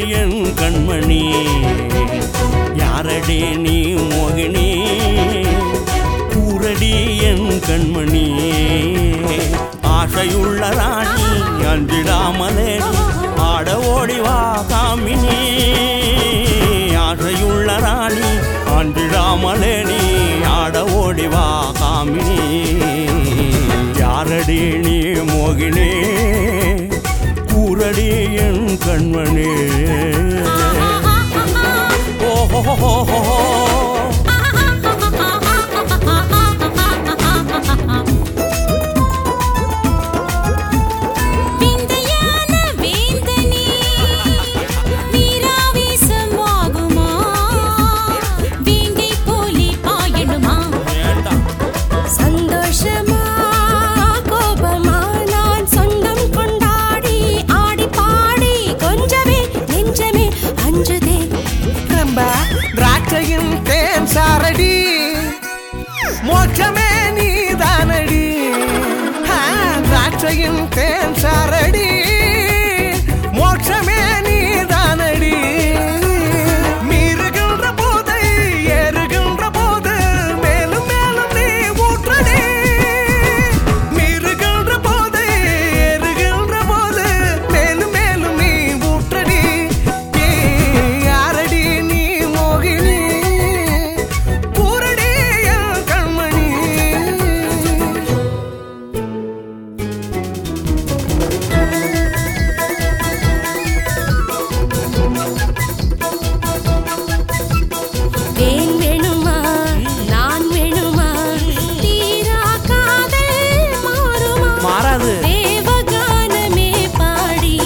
என் கண்மணி யாரடி நீ மோகினி கூரடி என் கண்மணி ஆசையுள்ள ராணி அஞ்சிடாமலே நீ ஆட ஓடி வா காமினி ஆசையுள்ள ராணி அஞ்சிடாமலே நீ ஆட ஓடி வா காமினி யாரடி நீ மோகினே கூரடி என் கண்மணி ஓஹோ விந்தையான வேந்தனே வீராவேசமாகுமா வேங்கை போலே பாயணுமா சந்தோஷமா கோபமா நான் சொந்தம் கொண்டாடி ஆடி பாடி கொஞ்சமே நெஞ்சமே அஞ்சுதே ரொம்ப திராட்சையின் தேன் சாரடி மோட்சமே நீதானடி ஆ, திராட்சையின் தேன் சாரடி